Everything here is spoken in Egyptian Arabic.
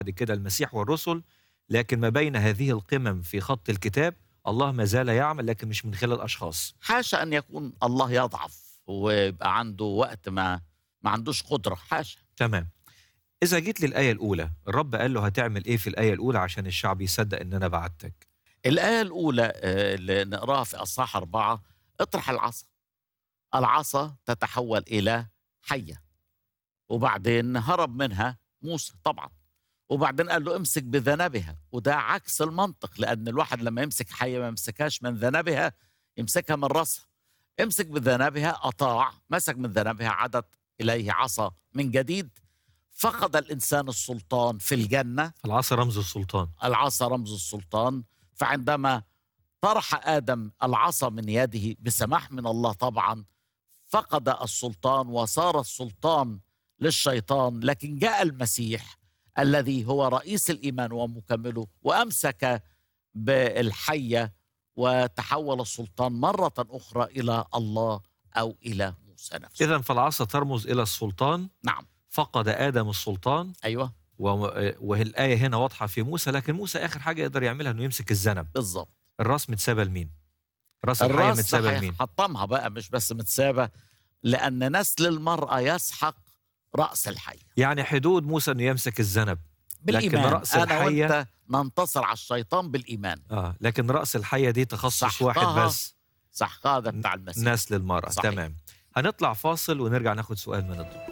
بعد كده المسيح والرسل لكن ما بين هذه القمم في خط الكتاب الله ما زال يعمل لكن مش من خلال اشخاص حاشا ان يكون الله يضعف ويبقى عنده وقت ما ما عندوش قدره حاشا تمام اذا جيت للايه الاولى الرب قال له هتعمل ايه في الايه الاولى عشان الشعب يصدق ان انا بعتك الآية الأولى آه، اللي نقراها في أصحاح أربعة اطرح العصا العصا تتحول إلى حية وبعدين هرب منها موسى طبعا وبعدين قال له امسك بذنبها وده عكس المنطق لأن الواحد لما يمسك حية ما يمسكهاش من ذنبها يمسكها من رأسها امسك بذنبها أطاع مسك من ذنبها عادت إليه عصا من جديد فقد الإنسان السلطان في الجنة العصا رمز السلطان العصا رمز السلطان فعندما طرح ادم العصا من يده بسماح من الله طبعا فقد السلطان وصار السلطان للشيطان لكن جاء المسيح الذي هو رئيس الايمان ومكمله وامسك بالحيه وتحول السلطان مره اخرى الى الله او الى موسى نفسه اذا فالعصا ترمز الى السلطان نعم فقد ادم السلطان ايوه و- والايه هنا واضحه في موسى لكن موسى اخر حاجه يقدر يعملها انه يمسك الذنب بالظبط الراس متسابه لمين راس الحيه الراس متسابه صحيح لمين حطمها بقى مش بس متسابه لان نسل المراه يسحق راس الحي يعني حدود موسى انه يمسك الذنب بالايمان رأس انا الحية- وانت ننتصر على الشيطان بالايمان اه لكن راس الحيه دي تخصص سحقها واحد بس صح هذا بتاع المسيح نسل المراه صحيح. تمام هنطلع فاصل ونرجع ناخد سؤال من الضيوف